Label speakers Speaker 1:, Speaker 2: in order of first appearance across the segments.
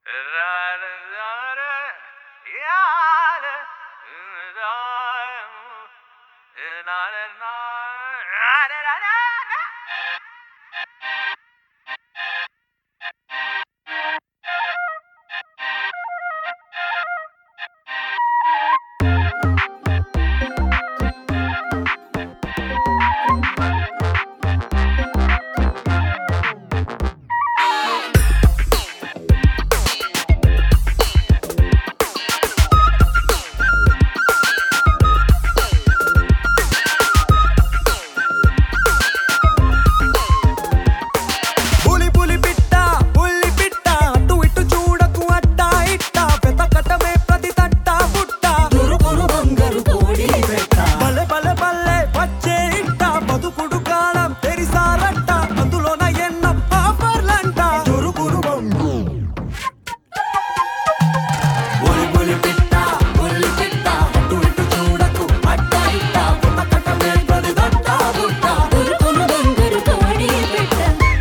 Speaker 1: పులి పులి పిట్ట పుల్లి పిట్ట అటు ఇటు చూడకు అట్ట ఇట్ట వెతకటమే ప్రతి తట్ట పుట్ట దురుకురు బంగారు కోడి పెట్ట బలె బలె బల్లె వచ్చే ఇట్ట బతుకుడు కాలం తెరిసారట్ట అందులోన ఎన్న ఆఫర్లంట దురుకురు బంగు పులి పులి పిట్ట పుల్లి పిట్ట అటు ఇటు చూడకు అట్ట ఇట్ట వెతకటమే ప్రతి తట్ట పుట్ట
Speaker 2: ఉరుకులు బంగారు కోడి పెట్ట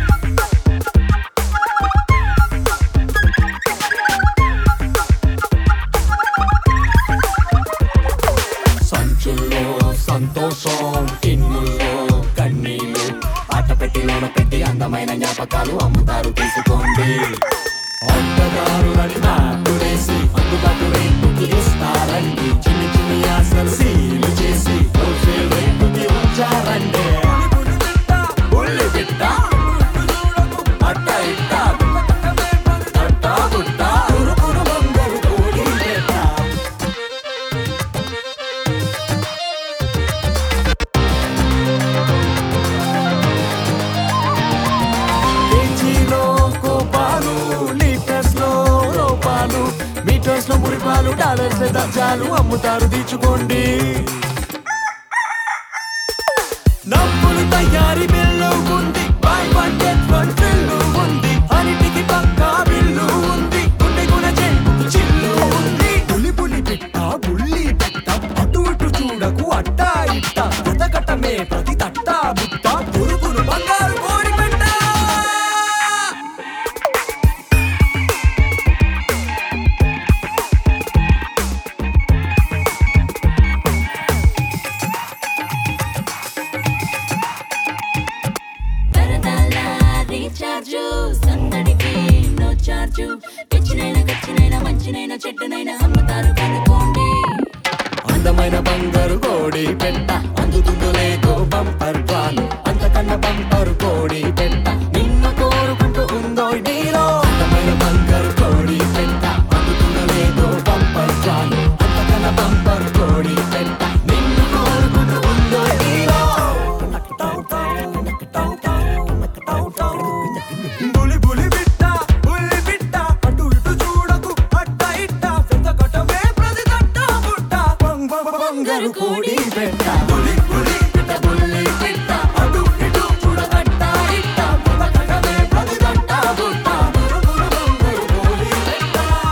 Speaker 1: సంచుల్లో సంతోషం టిన్నుల్లో కన్నీళ్ళు ఆట పెట్టిలోన పెట్టి అందమైన జ్ఞాపకాలు అమ్ముతారు తీసుకోండి ఆటగారులని నాటులేసి అందుబాటు రేటుకి ఇస్తారండి చిన్ని చిన్ని ఆశలు సీలు చేసి హోల్సేల్ రేటుకి ఉంచారండి ఉల్లి పిట్ట అట్ట ఇట్ట అట్ట గుట్ట ఉరుకురు బంగారు కోడి పెట్ట కేజీలో కోపాలు లీటర్స్ లో రూపాలు మీటర్స్ లో మురిపాలు డాలర్స్ దర్జాలు అమ్ముతారు తీర్చుకోండి నవ్వులు తయారీ బిల్లు ఉంది buy one get one bill ఉంది అన్నిటికి పక్కా బిల్లు ఉంది గుండె గుణ చెంపు చిల్లు ఉంది పులి పులి పిట్ట బుల్లి పెట్ట అటు ఇటు చూడకు అట్ట ఇట్ట వెతకటమే ప్రతి తట్ట బుట్ట పురుగులు బంగారు కోడి పెట్ట
Speaker 2: పరదాల రీఛార్జు సందడికి నో చార్జు పిచ్చినైనా ఖర్చునైనా మంచినైనా చెట్టునైనా అమ్ముతారు కనుకోండి
Speaker 1: అందమైన బంగారు కోడి పెట్ట అందుతుందో లేదో బంపర్ పాలు అంతకన్నా బంపర్ కోడి పెట్ట నిన్ను కోరుకుంటూ ఉందో నీలో అందమైన బంగారు కోడి పెట్ట అందుతుందో లేదో బంపర్ పాలు అంతకన్నా బంపర్ కోడి పెట్ట నిన్ను కోరుకుంటూ ఉందో నీలో బులి బులి బిట్ట బుల్లి బిట్ట అటు ఇటు చూడకు అట్ట ఇట్ట వెతకటమే ప్రతి తట్ట బుట్ట బంగ్ బంగ్ బంగారు కోడి పెట్ట బులి బులి బిట్ట బుల్లి బిట్ట అటు ఇటు చూడకట్ట ఇట్ట వెతకటమే ప్రతి తట్ట బుట్ట బురు బురు బంగారు కోడి పెట్ట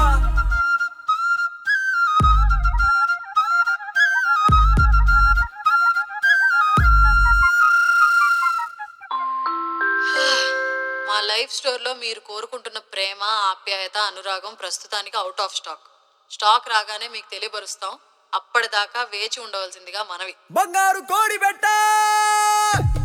Speaker 3: మా లైఫ్ స్టోర్లో మీరు కోరుకుంటున్న ప్రేమ ఆప్యాయత అనురాగం ప్రస్తుతానికి అవుట్ ఆఫ్ స్టాక్ స్టాక్ రాగానే మీకు తెలియపరుస్తాం అప్పటిదాకా వేచి ఉండవలసిందిగా మనవి
Speaker 1: బంగారు కోడి పెట్ట